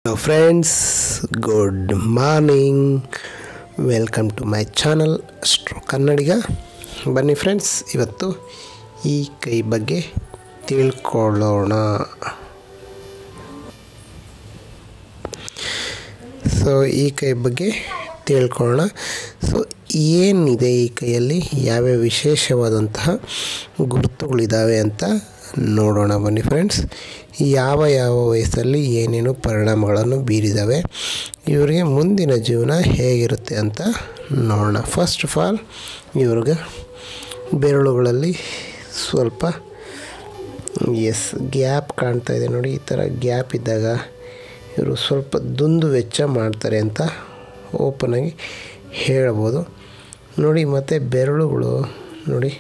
friends good morning welcome to my channel ಅಷ್ಟ್ರು ಕನ್ನಡಿಗ ಬನ್ನಿ ಫ್ರೆಂಡ್ಸ್ ಇವತ್ತು ಈ ಕೈ ಬಗ್ಗೆ ತಿಳ್ಕೊಳ್ಳೋಣ ಸೊ ಈ ಕೈ ಬಗ್ಗೆ ತಿಳ್ಕೊಳ್ಳೋಣ ಸೊ ಏನಿದೆ ಈ ಕೈಯಲ್ಲಿ ಯಾವ್ಯಾವ ವಿಶೇಷವಾದಂತಹ ಗುರುತುಗಳಿದ್ದಾವೆ ಅಂತ ನೋಡೋಣ ಬನ್ನಿ ಫ್ರೆಂಡ್ಸ್ ಯಾವ ಯಾವ ವಯಸ್ಸಲ್ಲಿ ಏನೇನು ಪರಿಣಾಮಗಳನ್ನು ಬೀರಿದ್ದಾವೆ ಇವರಿಗೆ ಮುಂದಿನ ಜೀವನ ಹೇಗಿರುತ್ತೆ ಅಂತ ನೋಡೋಣ ಫಸ್ಟ್ ಆಫ್ ಆಲ್ ಇವ್ರಿಗೆ ಬೆರಳುಗಳಲ್ಲಿ ಸ್ವಲ್ಪ ಎಸ್ ಗ್ಯಾಪ್ ಕಾಣ್ತಾ ಇದೆ ನೋಡಿ ಈ ಥರ ಗ್ಯಾಪ್ ಇದ್ದಾಗ ಇವರು ಸ್ವಲ್ಪ ದುಂದು ವೆಚ್ಚ ಮಾಡ್ತಾರೆ ಅಂತ ಓಪನಾಗಿ ಹೇಳ್ಬೋದು ನೋಡಿ ಮತ್ತು ಬೆರಳುಗಳು ನೋಡಿ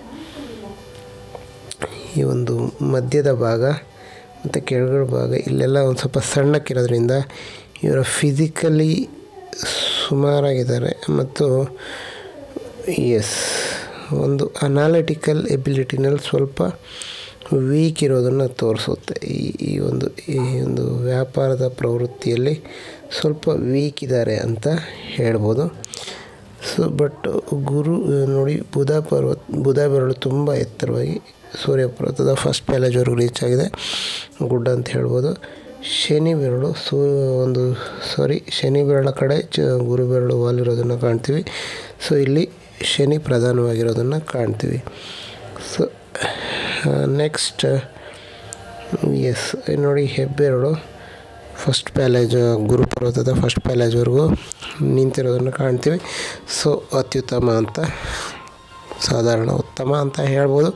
ಈ ಒಂದು ಮಧ್ಯದ ಭಾಗ ಮತ್ತು ಕೆಳಗಡೆ ಭಾಗ ಇಲ್ಲೆಲ್ಲ ಒಂದು ಸ್ವಲ್ಪ ಸಣ್ಣಕ್ಕಿರೋದ್ರಿಂದ ಇವರ ಫಿಸಿಕಲಿ ಸುಮಾರಾಗಿದ್ದಾರೆ ಮತ್ತು ಎಸ್ ಒಂದು ಅನಾಲಿಟಿಕಲ್ ಎಬಿಲಿಟಿನಲ್ಲಿ ಸ್ವಲ್ಪ ವೀಕ್ ಇರೋದನ್ನು ತೋರಿಸುತ್ತೆ ಈ ಈ ಒಂದು ಈ ಒಂದು ವ್ಯಾಪಾರದ ಪ್ರವೃತ್ತಿಯಲ್ಲಿ ಸ್ವಲ್ಪ ವೀಕ್ ಇದ್ದಾರೆ ಅಂತ ಹೇಳ್ಬೋದು ಸೊ ಬಟ್ ಗುರು ನೋಡಿ ಬುಧ ಪರ್ವತ ಬುಧ ಬೆರಳು ತುಂಬ ಎತ್ತರವಾಗಿ ಸೂರ್ಯ ಪರ್ವತದ ಫಸ್ಟ್ ಪ್ಯಾಲೇಜ್ವರೆಗೂ ರೀಚ್ ಆಗಿದೆ ಗುಡ್ಡ ಅಂತ ಹೇಳ್ಬೋದು ಶನಿ ಬೆರಳು ಸೂ ಒಂದು ಸಾರಿ ಶನಿ ಬೆರಳ ಕಡೆ ಚ ಗುರು ಬೆರಳು ವಾಲಿರೋದನ್ನು ಕಾಣ್ತೀವಿ ಸೊ ಇಲ್ಲಿ ಶನಿ ಪ್ರಧಾನವಾಗಿರೋದನ್ನು ಕಾಣ್ತೀವಿ ಸೊ ನೆಕ್ಸ್ಟ್ ಎಸ್ ನೋಡಿ ಹೆಬ್ಬೆರಳು ಫಸ್ಟ್ ಪ್ಯಾಲೇಜ್ ಗುರು ಪರ್ವತದ ಫಸ್ಟ್ ಪ್ಯಾಲೇಜ್ವರೆಗೂ ನಿಂತಿರೋದನ್ನು ಕಾಣ್ತೀವಿ ಸೊ ಅತ್ಯುತ್ತಮ ಅಂತ ಸಾಧಾರಣ ಉತ್ತಮ ಅಂತ ಹೇಳ್ಬೋದು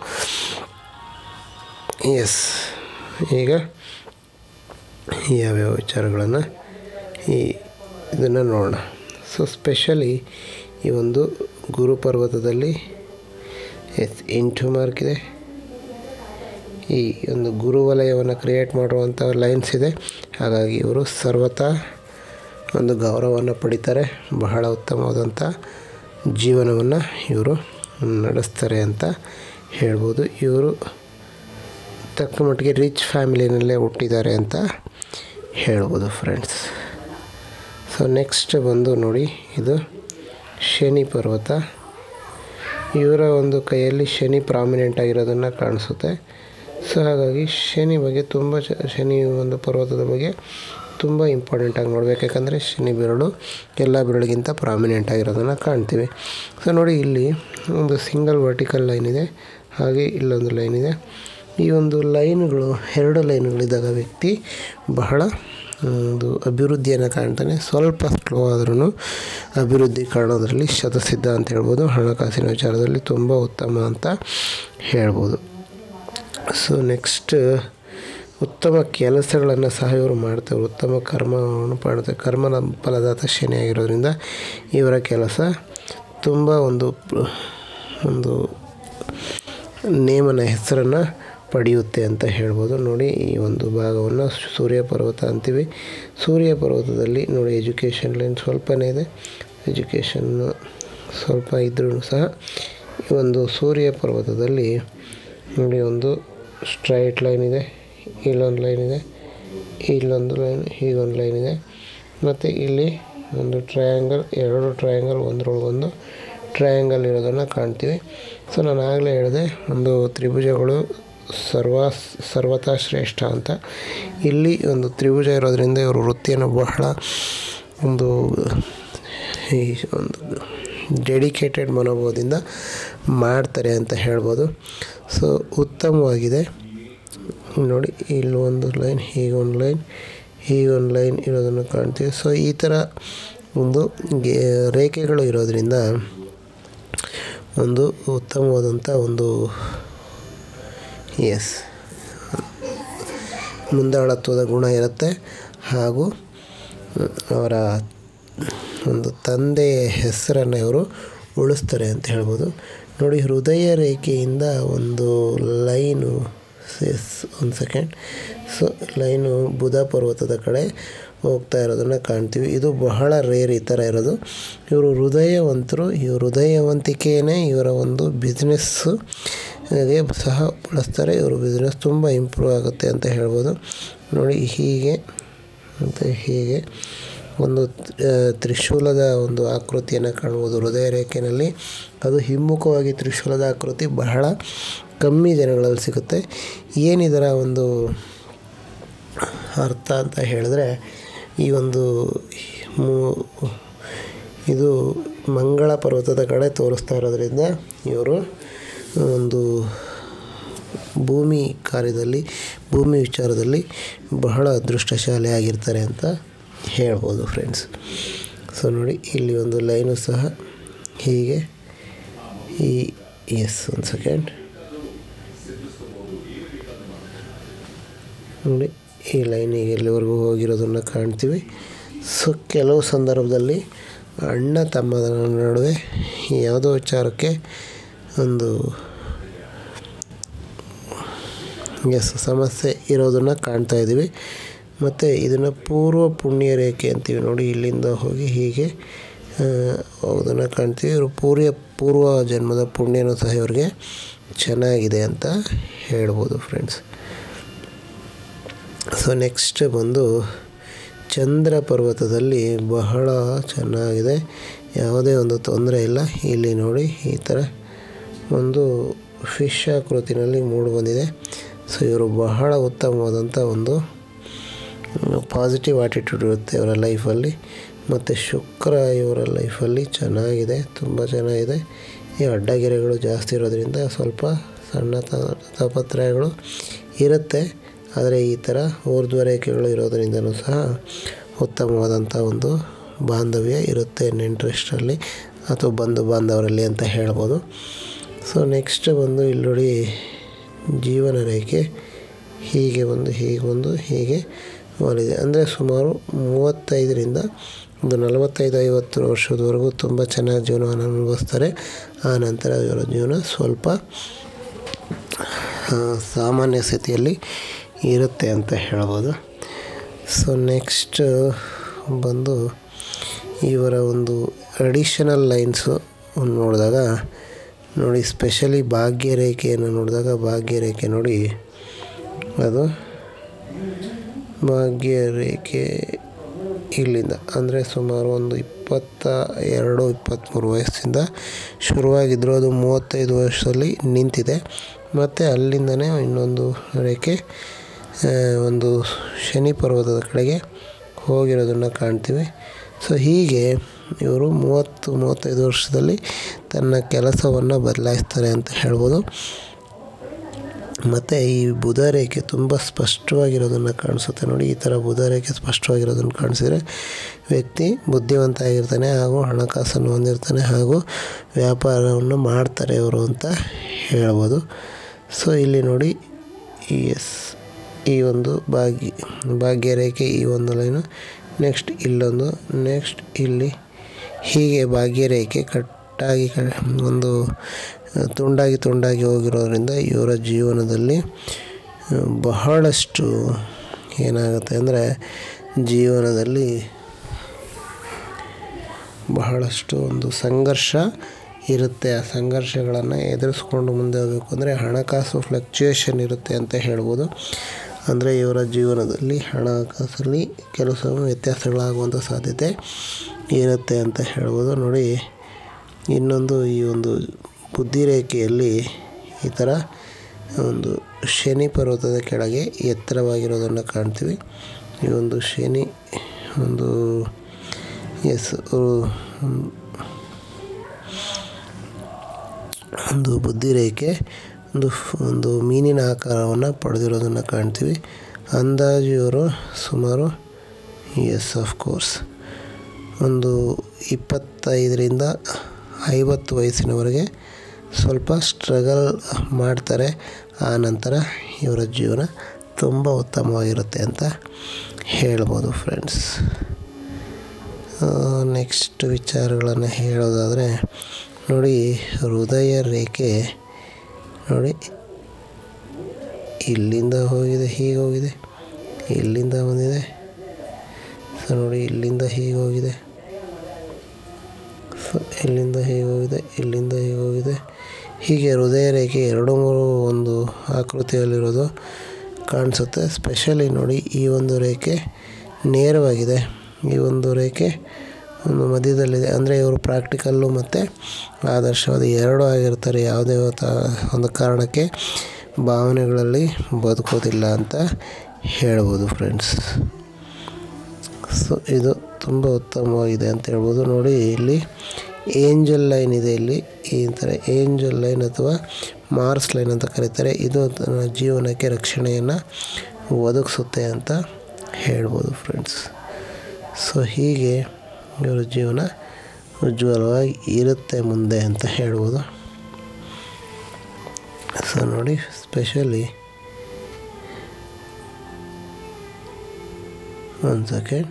ಎಸ್ ಈಗ ಯಾವ್ಯಾವ ವಿಚಾರಗಳನ್ನು ಈ ಇದನ್ನು ನೋಡೋಣ ಸೊ ಸ್ಪೆಷಲಿ ಈ ಒಂದು ಗುರು ಪರ್ವತದಲ್ಲಿ ಎಸ್ ಎಂಟು ಮಾರ್ಕ್ ಇದೆ ಈ ಒಂದು ಗುರುವಲಯವನ್ನು ಕ್ರಿಯೇಟ್ ಮಾಡುವಂಥ ಲೈನ್ಸ್ ಇದೆ ಹಾಗಾಗಿ ಇವರು ಸರ್ವತಾ ಒಂದು ಗೌರವವನ್ನು ಪಡಿತಾರೆ ಬಹಳ ಉತ್ತಮವಾದಂಥ ಜೀವನವನ್ನು ಇವರು ನಡೆಸ್ತಾರೆ ಅಂತ ಹೇಳ್ಬೋದು ಇವರು ತಕ್ಕ ಮಟ್ಟಿಗೆ ರಿಚ್ ಫ್ಯಾಮಿಲಿನಲ್ಲೇ ಹುಟ್ಟಿದ್ದಾರೆ ಅಂತ ಹೇಳ್ಬೋದು ಫ್ರೆಂಡ್ಸ್ ಸೊ ನೆಕ್ಸ್ಟ್ ಬಂದು ನೋಡಿ ಇದು ಶನಿ ಪರ್ವತ ಇವರ ಒಂದು ಕೈಯಲ್ಲಿ ಶನಿ ಪ್ರಾಮಿನೆಂಟ್ ಆಗಿರೋದನ್ನು ಕಾಣಿಸುತ್ತೆ ಸೊ ಹಾಗಾಗಿ ಶನಿ ಬಗ್ಗೆ ತುಂಬ ಚ ಶನಿ ಒಂದು ಪರ್ವತದ ಬಗ್ಗೆ ತುಂಬ ಇಂಪಾರ್ಟೆಂಟಾಗಿ ನೋಡಬೇಕು ಯಾಕಂದರೆ ಶನಿ ಬೆರಳು ಎಲ್ಲ ಬೆರಳಿಗಿಂತ ಪ್ರಾಮಿನೆಂಟ್ ಆಗಿರೋದನ್ನು ಕಾಣ್ತೀವಿ ಸೊ ನೋಡಿ ಇಲ್ಲಿ ಒಂದು ಸಿಂಗಲ್ ವರ್ಟಿಕಲ್ ಲೈನ್ ಇದೆ ಹಾಗೆ ಇಲ್ಲೊಂದು ಲೈನ್ ಇದೆ ಈ ಒಂದು ಲೈನ್ಗಳು ಎರಡು ಲೈನ್ಗಳಿದ್ದಾಗ ವ್ಯಕ್ತಿ ಬಹಳ ಒಂದು ಅಭಿವೃದ್ಧಿಯನ್ನು ಕಾಣ್ತಾನೆ ಸ್ವಲ್ಪ ಸ್ಲೋ ಆದ್ರೂ ಅಭಿವೃದ್ಧಿ ಕಾಣೋದ್ರಲ್ಲಿ ಶತಸಿದ್ಧ ಅಂತ ಹೇಳ್ಬೋದು ಹಣಕಾಸಿನ ವಿಚಾರದಲ್ಲಿ ತುಂಬ ಉತ್ತಮ ಅಂತ ಹೇಳ್ಬೋದು ಸೊ ನೆಕ್ಸ್ಟ್ ಉತ್ತಮ ಕೆಲಸಗಳನ್ನು ಸಹ ಇವರು ಮಾಡ್ತಾರೆ ಉತ್ತಮ ಕರ್ಮವನ್ನು ಮಾಡ್ತಾರೆ ಕರ್ಮನ ಫಲದಾತ ಶನಿ ಆಗಿರೋದ್ರಿಂದ ಇವರ ಕೆಲಸ ತುಂಬ ಒಂದು ಒಂದು ನೇಮನ ಹೆಸರನ್ನು ಪಡೆಯುತ್ತೆ ಅಂತ ಹೇಳ್ಬೋದು ನೋಡಿ ಈ ಒಂದು ಭಾಗವನ್ನು ಸೂರ್ಯ ಪರ್ವತ ಅಂತೀವಿ ಸೂರ್ಯ ಪರ್ವತದಲ್ಲಿ ನೋಡಿ ಎಜುಕೇಷನ್ ಲೈನ್ ಸ್ವಲ್ಪನೇ ಇದೆ ಎಜುಕೇಷನ್ ಸ್ವಲ್ಪ ಇದ್ರೂ ಸಹ ಈ ಒಂದು ಸೂರ್ಯ ಪರ್ವತದಲ್ಲಿ ನೋಡಿ ಒಂದು ಸ್ಟ್ರೈಟ್ ಲೈನ್ ಇದೆ ಇಲ್ಲೊಂದು ಲೈನ್ ಇದೆ ಇಲ್ಲೊಂದು ಲೈನ್ ಹೀಗೊಂದು ಲೈನ್ ಇದೆ ಮತ್ತು ಇಲ್ಲಿ ಒಂದು ಟ್ರಯಾಂಗಲ್ ಎರಡು ಟ್ರಯಾಂಗಲ್ ಒಂದರೊಳಗೊಂದು ಟ್ರಯಾಂಗಲ್ ಇರೋದನ್ನು ಕಾಣ್ತೀವಿ ಸೊ ನಾನು ಆಗಲೇ ಹೇಳಿದೆ ಒಂದು ತ್ರಿಭುಜಗಳು ಸರ್ವ ಸರ್ವತಾ ಶ್ರೇಷ್ಠ ಅಂತ ಇಲ್ಲಿ ಒಂದು ತ್ರಿಭುಜ ಇರೋದರಿಂದ ಇವರು ವೃತ್ತಿಯನ್ನು ಬಹಳ ಒಂದು ಈ ಒಂದು ಡೆಡಿಕೇಟೆಡ್ ಮನೋಭಾವದಿಂದ ಮಾಡ್ತಾರೆ ಅಂತ ಹೇಳ್ಬೋದು ಸೊ ಉತ್ತಮವಾಗಿದೆ ನೋಡಿ ಇಲ್ಲಿ ಒಂದು ಲೈನ್ ಹೀಗೊಂದು ಲೈನ್ ಹೀಗೊಂದು ಲೈನ್ ಇರೋದನ್ನು ಕಾಣ್ತೀವಿ ಸೊ ಈ ಥರ ಒಂದು ರೇಖೆಗಳು ಇರೋದರಿಂದ ಒಂದು ಉತ್ತಮವಾದಂಥ ಒಂದು ಎಸ್ ಮುಂದಾಳತ್ವದ ಗುಣ ಇರುತ್ತೆ ಹಾಗೂ ಅವರ ಒಂದು ತಂದೆಯ ಹೆಸರನ್ನು ಇವರು ಉಳಿಸ್ತಾರೆ ಅಂತ ಹೇಳ್ಬೋದು ನೋಡಿ ಹೃದಯ ರೇಖೆಯಿಂದ ಒಂದು ಲೈನು ಎಸ್ ಒಂದು ಸೆಕೆಂಡ್ ಸೊ ಲೈನು ಬುಧ ಪರ್ವತದ ಕಡೆ ಹೋಗ್ತಾ ಇರೋದನ್ನು ಕಾಣ್ತೀವಿ ಇದು ಬಹಳ ರೇರ್ ಈ ಥರ ಇರೋದು ಇವರು ಹೃದಯವಂತರು ಈ ಹೃದಯವಂತಿಕೆಯೇ ಇವರ ಒಂದು ಬಿಸ್ನೆಸ್ಸು ಗೆ ಸಹ ಬಳಸ್ತಾರೆ ಇವರು ಬಿಸ್ನೆಸ್ ತುಂಬ ಇಂಪ್ರೂವ್ ಆಗುತ್ತೆ ಅಂತ ಹೇಳ್ಬೋದು ನೋಡಿ ಹೀಗೆ ಮತ್ತು ಹೀಗೆ ಒಂದು ಆ, ತ್ರಿಶೂಲದ ಒಂದು ಆಕೃತಿಯನ್ನು ಕಾಣ್ಬೋದು ಹೃದಯ ರೇಖೆಯಲ್ಲಿ ಅದು ಹಿಮ್ಮುಖವಾಗಿ ತ್ರಿಶೂಲದ ಆಕೃತಿ ಬಹಳ ಕಮ್ಮಿ ಜನಗಳಲ್ಲಿ ಸಿಗುತ್ತೆ ಏನಿದರ ಒಂದು ಅರ್ಥ ಅಂತ ಹೇಳಿದ್ರೆ ಈ ಒಂದು ಮೂ- ಇದು ಮಂಗಳ ಪರ್ವತದ ಕಡೆ ತೋರಿಸ್ತಾ ಇರೋದ್ರಿಂದ ಇವರು ಒಂದು ಭೂಮಿ ಕಾರ್ಯದಲ್ಲಿ ಭೂಮಿ ವಿಚಾರದಲ್ಲಿ ಬಹಳ ಅದೃಷ್ಟಶಾಲಿ ಆಗಿರ್ತಾರೆ ಅಂತ ಹೇಳ್ಬೋದು ಫ್ರೆಂಡ್ಸ್ ಸೊ ನೋಡಿ ಇಲ್ಲಿ ಒಂದು ಲೈನು ಸಹ ಹೀಗೆ ಈ ಎಸ್ ಒಂದು ಸೆಕೆಂಡ್ ನೋಡಿ ಈ ಲೈನಿಗೆ ಎಲ್ಲಿವರೆಗೂ ಹೋಗಿರೋದನ್ನು ಕಾಣ್ತೀವಿ ಸೊ ಕೆಲವು ಸಂದರ್ಭದಲ್ಲಿ ಅಣ್ಣ ತಮ್ಮದ ನಡುವೆ ಯಾವುದೋ ವಿಚಾರಕ್ಕೆ ಒಂದು ಎಸ್ ಸಮಸ್ಯೆ ಇರೋದನ್ನು ಕಾಣ್ತಾ ಇದ್ದೀವಿ ಮತ್ತು ಇದನ್ನು ಪೂರ್ವ ಪುಣ್ಯ ರೇಖೆ ಅಂತೀವಿ ನೋಡಿ ಇಲ್ಲಿಂದ ಹೋಗಿ ಹೀಗೆ ಆ, ಹೋಗೋದನ್ನು ಕಾಣ್ತೀವಿ ಇವರು ಪೂರ್ವ ಪೂರ್ವ ಜನ್ಮದ ಪುಣ್ಯನೂ ಸಹ ಇವ್ರಿಗೆ ಚೆನ್ನಾಗಿದೆ ಅಂತ ಹೇಳ್ಬೋದು ಫ್ರೆಂಡ್ಸ್ ಸೊ ನೆಕ್ಸ್ಟ್ ಬಂದು ಚಂದ್ರ ಪರ್ವತದಲ್ಲಿ ಬಹಳ ಚೆನ್ನಾಗಿದೆ ಯಾವುದೇ ಒಂದು ತೊಂದರೆ ಇಲ್ಲ ಇಲ್ಲಿ ನೋಡಿ ಈ ಥರ ಒಂದು ಫಿಶ್ ಆಕೃತಿನಲ್ಲಿ ಮೂಡಿ ಬಂದಿದೆ ಸೊ ಇವರು ಬಹಳ ಉತ್ತಮವಾದಂಥ ಒಂದು ಪಾಸಿಟಿವ್ ಆಟಿಟ್ಯೂಡ್ ಇರುತ್ತೆ ಇವರ ಲೈಫಲ್ಲಿ ಮತ್ತು ಶುಕ್ರ ಇವರ ಲೈಫಲ್ಲಿ ಚೆನ್ನಾಗಿದೆ ತುಂಬ ಚೆನ್ನಾಗಿದೆ ಈ ಅಡ್ಡಗೆರೆಗಳು ಜಾಸ್ತಿ ಇರೋದ್ರಿಂದ ಸ್ವಲ್ಪ ಸಣ್ಣ ತ- ತಾಪತ್ರಯಗಳು ಇರುತ್ತೆ ಆದರೆ ಈ ಥರ ಊರ್ಧ್ವ ರೇಖೆಗಳು ಇರೋದರಿಂದನೂ ಸಹ ಉತ್ತಮವಾದಂಥ ಒಂದು ಬಾಂಧವ್ಯ ಇರುತ್ತೆ ನೆಂಟರಷ್ಟರಲ್ಲಿ ಅಥವಾ ಬಂಧು ಬಾಂಧವರಲ್ಲಿ ಅಂತ ಹೇಳ್ಬೋದು ಸೊ ನೆಕ್ಸ್ಟ್ ಬಂದು ಇಲ್ಲಿ ನೋಡಿ ಜೀವನ ರೇಖೆ ಹೀಗೆ ಒಂದು ಹೀಗೆ ಒಂದು ಹೀಗೆ ಮಾಡಿದೆ ಅಂದರೆ ಸುಮಾರು ಮೂವತ್ತೈದರಿಂದ ಒಂದು ನಲವತ್ತೈದು ಐವತ್ತು ವರ್ಷದವರೆಗೂ ತುಂಬ ಚೆನ್ನಾಗಿ ಜೀವನವನ್ನು ಅನುಭವಿಸ್ತಾರೆ ಆ ನಂತರ ಇವರ ಜೀವನ ಸ್ವಲ್ಪ ಆ, ಸಾಮಾನ್ಯ ಸ್ಥಿತಿಯಲ್ಲಿ ಇರುತ್ತೆ ಅಂತ ಹೇಳ್ಬೋದು ಸೊ ನೆಕ್ಸ್ಟ್ ಬಂದು ಇವರ ಒಂದು ಅಡಿಷನಲ್ ಲೈನ್ಸು ನೋಡಿದಾಗ ನೋಡಿ ಸ್ಪೆಷಲಿ ಭಾಗ್ಯರೇಖೆಯನ್ನು ನೋಡಿದಾಗ ಭಾಗ್ಯರೇಖೆ ನೋಡಿ ಅದು ಭಾಗ್ಯರೇಖೆ ಇಲ್ಲಿಂದ ಅಂದರೆ ಸುಮಾರು ಒಂದು ಇಪ್ಪತ್ತ ಎರಡು ಇಪ್ಪತ್ತ್ಮೂರು ವಯಸ್ಸಿಂದ ಶುರುವಾಗಿದ್ದರೂ ಅದು ಮೂವತ್ತೈದು ವರ್ಷದಲ್ಲಿ ನಿಂತಿದೆ ಮತ್ತು ಅಲ್ಲಿಂದನೇ ಇನ್ನೊಂದು ರೇಖೆ ಆ, ಒಂದು ಶನಿ ಪರ್ವತದ ಕಡೆಗೆ ಹೋಗಿರೋದನ್ನು ಕಾಣ್ತೀವಿ ಸೊ ಹೀಗೆ ಇವರು ಮೂವತ್ತು ಮೂವತ್ತೈದು ವರ್ಷದಲ್ಲಿ ತನ್ನ ಕೆಲಸವನ್ನು ಬದಲಾಯಿಸ್ತಾರೆ ಅಂತ ಹೇಳ್ಬೋದು ಮತ್ತು ಈ ಬುಧ ರೇಖೆ ತುಂಬ ಸ್ಪಷ್ಟವಾಗಿರೋದನ್ನು ಕಾಣಿಸುತ್ತೆ ನೋಡಿ ಈ ಥರ ಬುಧ ರೇಖೆ ಸ್ಪಷ್ಟವಾಗಿರೋದನ್ನು ಕಾಣಿಸಿದರೆ ವ್ಯಕ್ತಿ ಬುದ್ಧಿವಂತ ಆಗಿರ್ತಾನೆ ಹಾಗೂ ಹಣಕಾಸನ್ನು ಹೊಂದಿರ್ತಾನೆ ಹಾಗೂ ವ್ಯಾಪಾರವನ್ನು ಮಾಡ್ತಾರೆ ಇವರು ಅಂತ ಹೇಳ್ಬೋದು ಸೊ ಇಲ್ಲಿ ನೋಡಿ ಎಸ್ ಈ ಒಂದು ಭಾಗ್ಯ ಭಾಗ್ಯ ರೇಖೆ ಈ ಒಂದು ಲೈನು ನೆಕ್ಸ್ಟ್ ಇಲ್ಲೊಂದು ನೆಕ್ಸ್ಟ್ ಇಲ್ಲಿ ಹೀಗೆ ಭಾಗ್ಯ ರೇಖೆ ಕಟ್ಟಾಗಿ ಕ ಒಂದು ತುಂಡಾಗಿ ತುಂಡಾಗಿ ಹೋಗಿರೋದ್ರಿಂದ ಇವರ ಜೀವನದಲ್ಲಿ ಆ, ಬಹಳಷ್ಟು ಏನಾಗುತ್ತೆ ಅಂದರೆ ಜೀವನದಲ್ಲಿ ಬಹಳಷ್ಟು ಒಂದು ಸಂಘರ್ಷ ಇರುತ್ತೆ ಆ ಸಂಘರ್ಷಗಳನ್ನು ಎದುರಿಸ್ಕೊಂಡು ಮುಂದೆ ಹೋಗಬೇಕು ಅಂದರೆ ಹಣಕಾಸು ಫ್ಲಕ್ಚುಯೇಷನ್ ಇರುತ್ತೆ ಅಂತ ಹೇಳ್ಬೋದು ಅಂದರೆ ಇವರ ಜೀವನದಲ್ಲಿ ಹಣಕಾಸಲ್ಲಿ ಕೆಲವು ಸಲ ವ್ಯತ್ಯಾಸಗಳಾಗುವಂಥ ಸಾಧ್ಯತೆ ಇರುತ್ತೆ ಅಂತ ಹೇಳ್ಬೋದು ನೋಡಿ ಇನ್ನೊಂದು ಈ ಒಂದು ಬುದ್ಧಿರೇಖೆಯಲ್ಲಿ ಈ ಥರ ಒಂದು ಶನಿ ಪರ್ವತದ ಕೆಳಗೆ ಎತ್ತರವಾಗಿರೋದನ್ನು ಕಾಣ್ತೀವಿ ಈ ಒಂದು ಶನಿ ಒಂದು ಎಸ್ ಒಂದು ಬುದ್ಧಿರೇಖೆ ಒಂದು ಫ್- ಒಂದು ಮೀನಿನ ಆಕಾರವನ್ನು ಪಡೆದಿರೋದನ್ನು ಕಾಣ್ತೀವಿ ಅಂದಾಜು ಇವರು ಸುಮಾರು ಎಸ್ ಆಫ್ ಕೋರ್ಸ್ ಒಂದು ಇಪ್ಪತ್ತೈದರಿಂದ ಐವತ್ತು ವಯಸ್ಸಿನವರೆಗೆ ಸ್ವಲ್ಪ ಸ್ಟ್ರಗಲ್ ಮಾಡ್ತಾರೆ ಆ ನಂತರ ಇವರ ಜೀವನ ತುಂಬ ಉತ್ತಮವಾಗಿರುತ್ತೆ ಅಂತ ಹೇಳ್ಬೋದು ಫ್ರೆಂಡ್ಸ್ ನೆಕ್ಸ್ಟ್ ವಿಚಾರಗಳನ್ನು ಹೇಳೋದಾದರೆ ನೋಡಿ ಹೃದಯ ರೇಖೆ ನೋಡಿ ಇಲ್ಲಿಂದ ಹೋಗಿದೆ ಹೀಗೆ ಹೋಗಿದೆ ಇಲ್ಲಿಂದ ಬಂದಿದೆ ಸೊ ನೋಡಿ ಇಲ್ಲಿಂದ ಹೀಗೆ ಹೋಗಿದೆ ಸೊ ಇಲ್ಲಿಂದ ಹೀಗೆ ಹೋಗಿದೆ ಇಲ್ಲಿಂದ ಹೀಗೆ ಹೋಗಿದೆ ಹೀಗೆ ಹೃದಯ ರೇಖೆ ಎರಡು ಮೂರು ಒಂದು ಆಕೃತಿಯಲ್ಲಿರೋದು ಕಾಣಿಸುತ್ತೆ ಸ್ಪೆಷಲಿ ನೋಡಿ ಈ ಒಂದು ರೇಖೆ ನೇರವಾಗಿದೆ ಈ ಒಂದು ರೇಖೆ ಒಂದು ಮಧ್ಯದಲ್ಲಿದೆ ಅಂದರೆ ಇವರು ಪ್ರಾಕ್ಟಿಕಲ್ಲು ಮತ್ತು ಆದರ್ಶವಾದ ಎರಡೂ ಆಗಿರ್ತಾರೆ ಯಾವುದೇ ತ ಒಂದು ಕಾರಣಕ್ಕೆ ಭಾವನೆಗಳಲ್ಲಿ ಬದುಕೋದಿಲ್ಲ ಅಂತ ಹೇಳ್ಬೋದು ಫ್ರೆಂಡ್ಸ್ ಸೊ ಇದು ತುಂಬ ಉತ್ತಮವಾಗಿದೆ ಅಂತ ಹೇಳ್ಬೋದು ನೋಡಿ ಇಲ್ಲಿ ಏಂಜಲ್ ಲೈನ್ ಇದೆ ಇಲ್ಲಿ ಈ ಥರ ಏಂಜಲ್ ಲೈನ್ ಅಥವಾ ಮಾರ್ಸ್ ಲೈನ್ ಅಂತ ಕರೀತಾರೆ ಇದು ತನ್ನ ಜೀವನಕ್ಕೆ ರಕ್ಷಣೆಯನ್ನು ಒದಗಿಸುತ್ತೆ ಅಂತ ಹೇಳ್ಬೋದು ಫ್ರೆಂಡ್ಸ್ ಸೊ ಹೀಗೆ ಇವರ ಜೀವನ ಉಜ್ವಲವಾಗಿ ಇರುತ್ತೆ ಮುಂದೆ ಅಂತ ಹೇಳ್ಬೋದು ಸೊ ನೋಡಿ ಸ್ಪೆಷಲಿ ಒಂದು ಸೆಕೆಂಡ್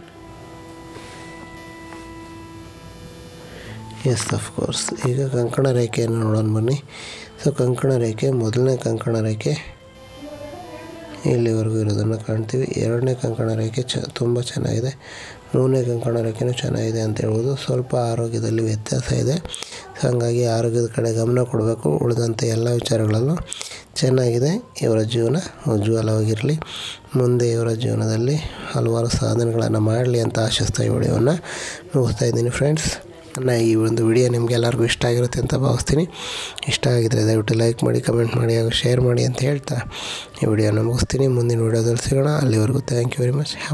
ಎಸ್ ಕೋರ್ಸ್ ಈಗ ಕಂಕಣ ರೇಖೆಯನ್ನು ನೋಡೋಣ ಬನ್ನಿ ಸೊ ಕಂಕಣ ರೇಖೆ ಮೊದಲನೇ ಕಂಕಣ ರೇಖೆ ಇಲ್ಲಿವರೆಗೂ ಇರೋದನ್ನು ಕಾಣ್ತೀವಿ ಎರಡನೇ ಕಂಕಣ ರೇಖೆ ಚ ತುಂಬ ಚೆನ್ನಾಗಿದೆ ಮೂರನೇ ಕಂಕಣ ರೇಖೆನೂ ಚೆನ್ನಾಗಿದೆ ಅಂತ ಹೇಳ್ಬೋದು ಸ್ವಲ್ಪ ಆರೋಗ್ಯದಲ್ಲಿ ವ್ಯತ್ಯಾಸ ಇದೆ ಸೊ ಹಾಗಾಗಿ ಆರೋಗ್ಯದ ಕಡೆ ಗಮನ ಕೊಡಬೇಕು ಉಳಿದಂಥ ಎಲ್ಲ ವಿಚಾರಗಳಲ್ಲೂ ಚೆನ್ನಾಗಿದೆ ಇವರ ಜೀವನ ಉಜ್ವಲವಾಗಿರಲಿ ಮುಂದೆ ಇವರ ಜೀವನದಲ್ಲಿ ಹಲವಾರು ಸಾಧನೆಗಳನ್ನು ಮಾಡಲಿ ಅಂತ ಆಶಿಸ್ತಾ ಈ ವಿಡಿಯೋವನ್ನು ಮುಗಿಸ್ತಾ ಇದ್ದೀನಿ ಫ್ರೆಂಡ್ಸ್ ನನ್ನ ಈ ಒಂದು ವಿಡಿಯೋ ನಿಮಗೆಲ್ಲರಿಗೂ ಇಷ್ಟ ಆಗಿರುತ್ತೆ ಅಂತ ಭಾವಿಸ್ತೀನಿ ಇಷ್ಟ ಆಗಿದ್ದರೆ ದಯವಿಟ್ಟು ಲೈಕ್ ಮಾಡಿ ಕಮೆಂಟ್ ಮಾಡಿ ಹಾಗೂ ಶೇರ್ ಮಾಡಿ ಅಂತ ಹೇಳ್ತಾ ಈ ವಿಡಿಯೋನ ಮುಗಿಸ್ತೀನಿ ಮುಂದಿನ ವಿಡಿಯೋದಲ್ಲಿ ಸಿಗೋಣ ಅಲ್ಲಿವರೆಗೂ ಥ್ಯಾಂಕ್ ಯು ವೆರಿ ಮಚ್